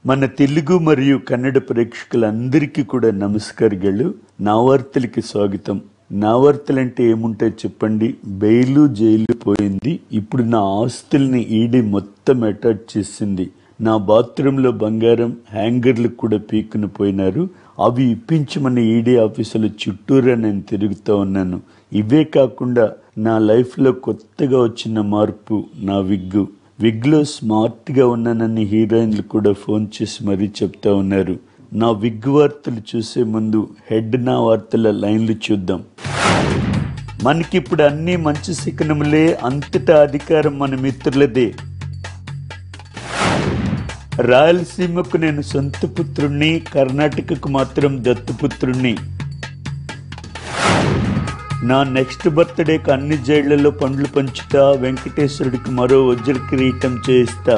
మన తెలుగు మరియు కన్నడ ప్రేక్షకులందరికీ కూడా నమస్కారాలు నా వార్తలకి స్వాగతం నా వార్తలంటే ఏముంటాయి చెప్పండి బెయిలు జైలు పోయింది ఇప్పుడు నా ఆస్తుల్ని ఈడీ మొత్తం అటాచ్ చేసింది నా బాత్రూంలో బంగారం హ్యాంగర్లు కూడా పీక్కుని పోయినారు అవి ఇప్పించమని ఈడీ ఆఫీసుల చుట్టూరా నేను తిరుగుతూ ఉన్నాను ఇవే కాకుండా నా లైఫ్లో కొత్తగా వచ్చిన మార్పు నా విగ్గు విగ్లో స్మార్ట్గా ఉన్నానని హీరోయిన్లు కూడా ఫోన్ చేసి మరీ చెప్తా ఉన్నారు నా విగ్ వార్తలు చూసే ముందు హెడ్ నా వార్తల లైన్లు చూద్దాం మనకిప్పుడు అన్ని మంచి శిఖనములే అంతటా అధికారం మన మిత్రులదే రాయలసీమకు నేను సొంత పుత్రుణ్ణి కర్ణాటకకు మాత్రం దత్తుపుత్రుణ్ణి నా నెక్స్ట్ బర్త్డేకి అన్ని జైళ్లలో పండ్లు పంచుతా వెంకటేశ్వరుడికి మరో వజ్ర కిరీటం చేయిస్తా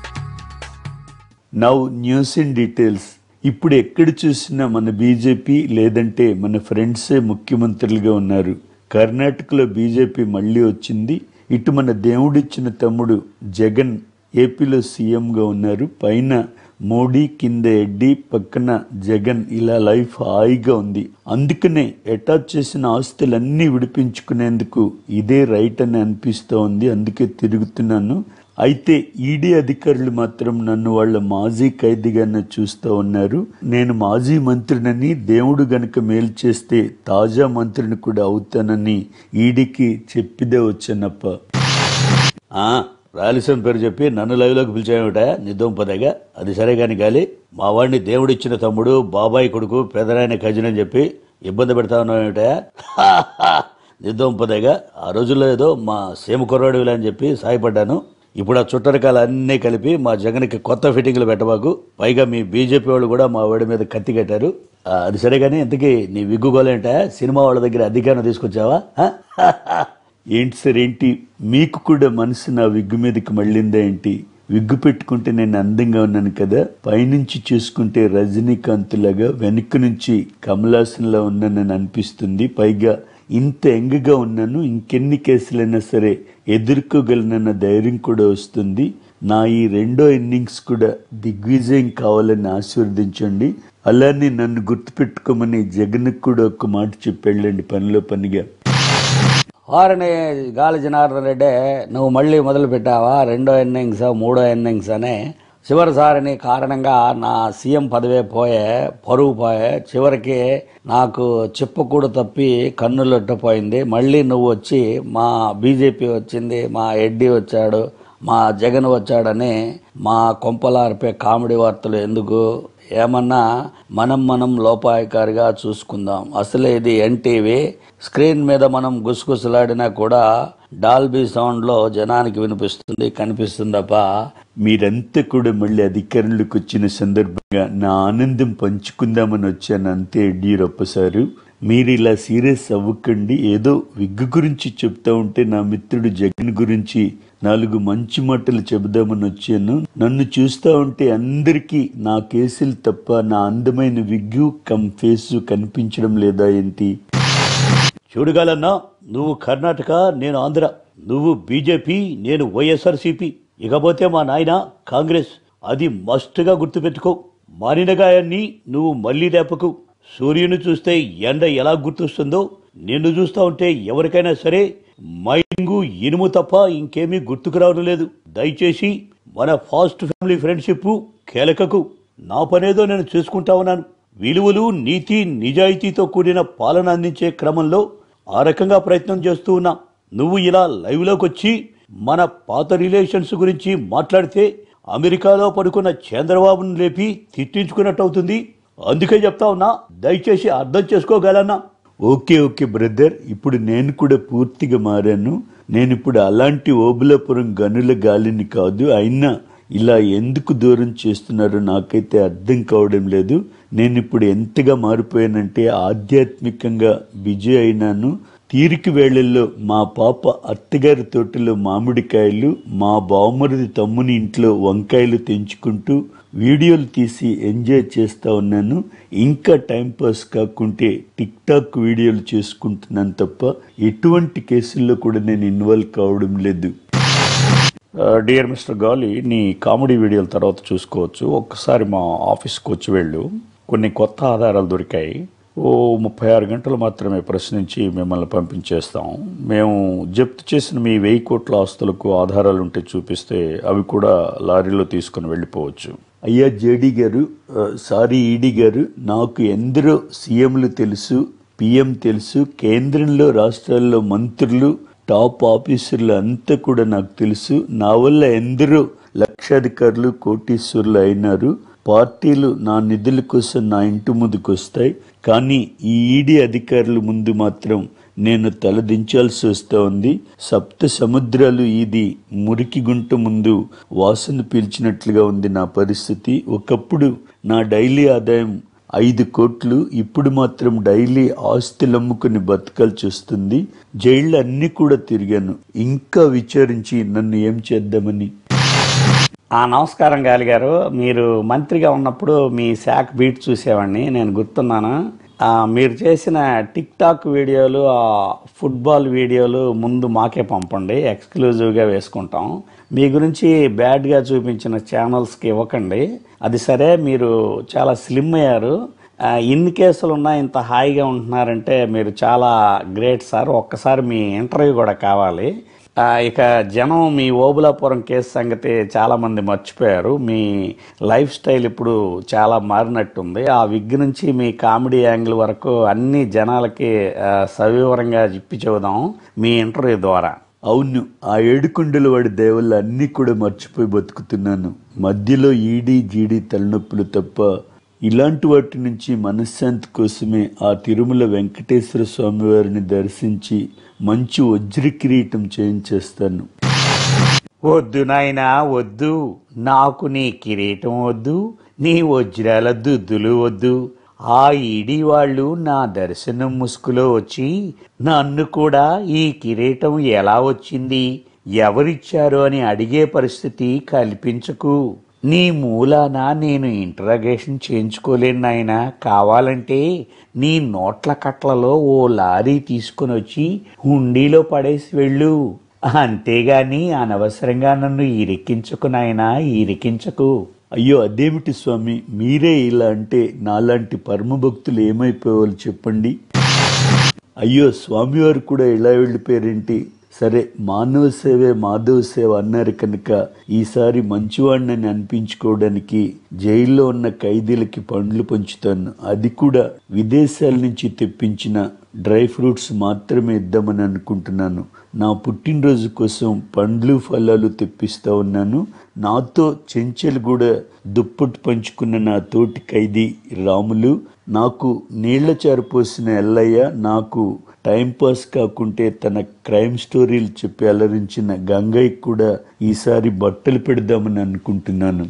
నౌ న్యూస్ ఇన్ డీటెయిల్స్ ఇప్పుడు ఎక్కడ చూసినా మన బీజేపీ లేదంటే మన ఫ్రెండ్సే ముఖ్యమంత్రులుగా ఉన్నారు కర్ణాటకలో బీజేపీ మళ్ళీ వచ్చింది ఇటు మన దేవుడిచ్చిన తమ్ముడు జగన్ ఏపీలో సీఎంగా ఉన్నారు పైన మోడీ కింద ఎడ్డి పక్కన జగన్ ఇలా లైఫ్ హాయిగా ఉంది అందుకనే అటాచ్ చేసిన ఆస్తులన్నీ విడిపించుకునేందుకు ఇదే రైట్ అని అనిపిస్తూ ఉంది అందుకే తిరుగుతున్నాను అయితే ఈడీ అధికారులు మాత్రం నన్ను వాళ్ళ మాజీ ఖైదీగానే చూస్తూ ఉన్నారు నేను మాజీ మంత్రినని దేవుడు గనుక మేలు చేస్తే తాజా మంత్రిని కూడా అవుతానని ఈడీకి చెప్పిదే వచ్చానప్ప ఆ, రాయలసీమ పేరు చెప్పి నన్ను లైవ్లోకి పిలిచామట నిద్దం పదగా అది సరే కాని గాలి మా వాడిని దేవుడిచ్చిన తమ్ముడు బాబాయ్ కొడుకు పెదనాయన కజిన్ అని చెప్పి ఇబ్బంది పెడతా ఉన్నామేమిట నిద్దం పదగా ఆ రోజుల్లో ఏదో మా సేమ కుర్రాడు అని చెప్పి సాయపడ్డాను ఇప్పుడు ఆ చుట్టరికాలు అన్నీ కలిపి మా జగన్కి కొత్త ఫిట్టింగ్లు పెట్టబాకు పైగా మీ బీజేపీ వాళ్ళు కూడా మా వాడి మీద కత్తి కట్టారు ఆ, అది సరే కానీ ఇంతకీ నీ విగ్గుగోలేంట సినిమా వాళ్ళ దగ్గర అధికారం తీసుకొచ్చావా ఆ? ఏంటి సార్ ఏంటి మీకు కూడా మనసు నా విగ్గు మీదకి మళ్ళిందా ఏంటి విగ్గు పెట్టుకుంటే నేను అందంగా ఉన్నాను కదా పైనుంచి చూసుకుంటే రజనీకాంత్ లాగా వెనక నుంచి కమలాసన్లా ఉన్నానని అనిపిస్తుంది పైగా ఇంత ఎంగగా ఉన్నాను ఇంకెన్ని కేసులైనా సరే ఎదుర్కోగలనన్న ధైర్యం కూడా వస్తుంది నా ఈ రెండో ఇన్నింగ్స్ కూడా దిగ్విజయం కావాలని ఆశీర్వదించండి అలానే నన్ను గుర్తుపెట్టుకోమని జగన్ కూడా ఒక మాట చెప్పి వెళ్ళండి పనిలో పనిగా వారిని గాలి జనార్దన్ రెడ్డి నువ్వు మళ్ళీ మొదలు పెట్టావా రెండో ఇన్నింగ్స్ మూడో ఇన్నింగ్స్ అని చివరిసారిని కారణంగా నా సీఎం పదవే పోయే పరువు పోయే చివరికి నాకు చెప్పకూడ తప్పి కన్నులొట్టపోయింది మళ్ళీ నువ్వు వచ్చి మా బీజేపీ వచ్చింది మా ఎడ్డి వచ్చాడు మా జగన్ వచ్చాడని మా కొంపలార్పే కామెడీ వార్తలు ఎందుకు ఏమన్నా మనం మనం లోపాయకారిగా చూసుకుందాం అసలే ఇది ఎన్టీవీ స్క్రీన్ మీద మనం గుసగుసలాడినా కూడా డాల్బీ సౌండ్లో జనానికి వినిపిస్తుంది కనిపిస్తుంది తప్ప మీరంతా కూడా మళ్ళీ అధికారంలోకి వచ్చిన సందర్భంగా నా ఆనందం పంచుకుందామని వచ్చాను అంతే యడ్యూరప్ప సారు మీరు ఇలా సీరియస్ అవ్వకండి ఏదో విగ్గు గురించి చెప్తా ఉంటే నా మిత్రుడు జగన్ గురించి నాలుగు మంచి మాటలు చెబుదామని వచ్చాను నన్ను చూస్తా ఉంటే అందరికీ నా కేసులు తప్ప నా అందమైన విగ్గు కమ్ ఫేసు కనిపించడం లేదా ఏంటి చూడగలన్నా నువ్వు కర్ణాటక నేను ఆంధ్ర నువ్వు బీజేపీ నేను వైఎస్ఆర్సీపీ ఇకపోతే మా నాయన కాంగ్రెస్ అది మస్తుగా గుర్తుపెట్టుకో మానినగాయాన్ని నువ్వు మళ్ళీ రేపకు సూర్యుని చూస్తే ఎండ ఎలా గుర్తొస్తుందో నిన్ను చూస్తా ఉంటే ఎవరికైనా సరే మైంగు ఇనుము తప్ప ఇంకేమీ గుర్తుకు రావడం లేదు దయచేసి మన ఫాస్ట్ ఫ్యామిలీ ఫ్రెండ్షిప్ కేలకకు నా పనేదో నేను చూసుకుంటా ఉన్నాను విలువలు నీతి నిజాయితీతో కూడిన పాలన అందించే క్రమంలో ఆ రకంగా ప్రయత్నం చేస్తూ ఉన్నా నువ్వు ఇలా లైవ్లోకి వచ్చి మన పాత రిలేషన్స్ గురించి మాట్లాడితే అమెరికాలో పడుకున్న చంద్రబాబును లేపి తిట్టించుకున్నట్టు అవుతుంది అందుకే చెప్తా ఉన్నా దయచేసి అర్థం చేసుకోగలనా ఓకే ఓకే బ్రదర్ ఇప్పుడు నేను కూడా పూర్తిగా మారాను నేను ఇప్పుడు అలాంటి ఓబులాపురం గనుల గాలిని కాదు అయినా ఇలా ఎందుకు దూరం చేస్తున్నారో నాకైతే అర్థం కావడం లేదు నేను ఇప్పుడు ఎంతగా మారిపోయానంటే ఆధ్యాత్మికంగా బిజీ అయినాను తీరిక వేళల్లో మా పాప అత్తగారి తోటలో మామిడికాయలు మా బావమరిది తమ్ముని ఇంట్లో వంకాయలు తెంచుకుంటూ వీడియోలు తీసి ఎంజాయ్ చేస్తా ఉన్నాను ఇంకా టైంపాస్ కాకుంటే టిక్ టాక్ వీడియోలు చేసుకుంటున్నాను తప్ప ఎటువంటి కేసుల్లో కూడా నేను ఇన్వాల్వ్ కావడం లేదు డియర్ మిస్టర్ గాలి నీ కామెడీ వీడియోల తర్వాత చూసుకోవచ్చు ఒక్కసారి మా ఆఫీస్కి వచ్చి వెళ్ళు కొన్ని కొత్త ఆధారాలు దొరికాయి ఓ ముప్పై ఆరు గంటలు మాత్రమే ప్రశ్నించి మిమ్మల్ని పంపించేస్తాం మేము జప్తు చేసిన మీ వెయ్యి కోట్ల ఆస్తులకు ఆధారాలు ఉంటే చూపిస్తే అవి కూడా లారీలో తీసుకుని వెళ్ళిపోవచ్చు అయ్యా జేడీ గారు ఆ, సారీ ఈడీ గారు నాకు ఎందరో సీఎంలు తెలుసు పిఎం తెలుసు కేంద్రంలో రాష్ట్రాల్లో మంత్రులు టాప్ ఆఫీసర్లు అంతా కూడా నాకు తెలుసు నా వల్ల ఎందరో లక్షాధికారులు కోటీశ్వరులు అయినారు పార్టీలు నా నిధుల కోసం నా ఇంటి ముందుకు వస్తాయి కానీ ఈ ఈడీ అధికారుల ముందు మాత్రం నేను తలదించాల్సి వస్తూ ఉంది సప్త సముద్రాలు ఇది మురికి గుంట ముందు వాసన పీల్చినట్లుగా ఉంది నా పరిస్థితి ఒకప్పుడు నా డైలీ ఆదాయం ఐదు కోట్లు ఇప్పుడు మాత్రం డైలీ ఆస్తులు అమ్ముకుని బతకాల్సి వస్తుంది జైళ్ళు అన్ని కూడా తిరిగాను ఇంకా విచారించి నన్ను ఏం చేద్దామని ఆ నమస్కారం గాలి గారు మీరు మంత్రిగా ఉన్నప్పుడు మీ శాఖ బీట్ చూసేవాడిని నేను గుర్తున్నాను ఆ, మీరు చేసిన టిక్ టాక్ వీడియోలు ఆ ఫుట్బాల్ వీడియోలు ముందు మాకే పంపండి ఎక్స్క్లూజివ్గా వేసుకుంటాం మీ గురించి బ్యాడ్గా చూపించిన ఛానల్స్కి ఇవ్వకండి అది సరే మీరు చాలా స్లిమ్ అయ్యారు ఆ, ఇన్ని కేసులు ఉన్నా ఇంత హాయిగా ఉంటున్నారంటే మీరు చాలా గ్రేట్ సార్ ఒక్కసారి మీ ఇంటర్వ్యూ కూడా కావాలి ఆ, ఇక జనం మీ ఓబులాపురం కేసు సంగతి చాలా మంది మర్చిపోయారు మీ లైఫ్ స్టైల్ ఇప్పుడు చాలా మారినట్టుంది ఆ విగ్ నుంచి మీ కామెడీ యాంగిల్ వరకు అన్ని జనాలకి ఆ, సవివరంగా చెప్పి చెబుదాం మీ ఇంటర్వ్యూ ద్వారా అవును ఆ ఏడుకొండల వాడి దేవల్ల అన్నీ కూడా మర్చిపోయి బతుకుతున్నాను మధ్యలో ఈడీ జీడీ తలనొప్పులు తప్ప ఇలాంటి వాటి నుంచి మనశ్శాంతి కోసమే ఆ తిరుమల వెంకటేశ్వర స్వామి వారిని దర్శించి మంచి వజ్ర కిరీటం చేయించేస్తాను వద్దు నాయనా వద్దు నాకు నీ కిరీటం వద్దు నీ వజ్రాల దుద్దులు వద్దు ఆ ఈడి వాళ్ళు నా దర్శనం ముసుగులో వచ్చి నన్ను కూడా ఈ కిరీటం ఎలా వచ్చింది ఎవరిచ్చారు అని అడిగే పరిస్థితి కల్పించకు నీ మూలాన నేను ఇంటరాగేషన్ చేయించుకోలేను నాయనా కావాలంటే నీ నోట్ల కట్లలో ఓ లారీ తీసుకుని వచ్చి హుండీలో పడేసి వెళ్ళు అంతేగాని అనవసరంగా నన్ను ఇరికించకు నాయనా ఇరికించకు అయ్యో అదేమిటి స్వామి మీరే ఇలా అంటే నాలాంటి పరమ భక్తులు ఏమైపోవాలి చెప్పండి అయ్యో స్వామివారు కూడా ఇలా వెళ్ళిపోయారేంటి సరే మానవ సేవే మాధవ సేవ అన్నారు కనుక ఈసారి మంచివాడిని అనిపించుకోవడానికి జైల్లో ఉన్న ఖైదీలకి పండ్లు పంచుతాను అది కూడా విదేశాల నుంచి తెప్పించిన డ్రై ఫ్రూట్స్ మాత్రమే ఇద్దామని అనుకుంటున్నాను నా పుట్టినరోజు కోసం పండ్లు ఫలాలు తెప్పిస్తా ఉన్నాను నాతో చెంచెలు కూడా దుప్పటి పంచుకున్న నా తోటి ఖైదీ రాములు నాకు నీళ్ల చారు పోసిన ఎల్లయ్య నాకు టైం పాస్ కాకుంటే తన క్రైమ్ స్టోరీలు చెప్పి అలరించిన గంగయ్య కూడా ఈసారి బట్టలు పెడదామని అనుకుంటున్నాను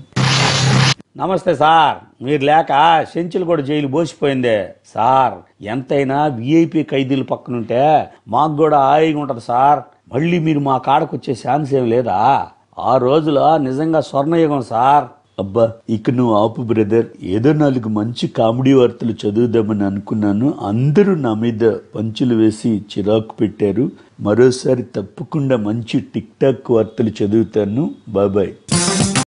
నమస్తే సార్ మీరు లేక సెంచులు కూడా జైలు బోసిపోయిందే సార్ ఎంతైనా విఐపి ఖైదీలు పక్కనుంటే మాకు కూడా హాయిగా ఉంటుంది సార్ మళ్ళీ మీరు మా కాడకు వచ్చే ఛాన్స్ ఏం లేదా ఆ రోజుల నిజంగా స్వర్ణయుగం సార్ అబ్బా ఇక నువ్వు ఆపు బ్రదర్ ఏదో నాలుగు మంచి కామెడీ వార్తలు చదువుదామని అనుకున్నాను అందరూ నా మీద పంచులు వేసి చిరాకు పెట్టారు మరోసారి తప్పకుండా మంచి టిక్ టాక్ వార్తలు చదువుతాను బాబాయ్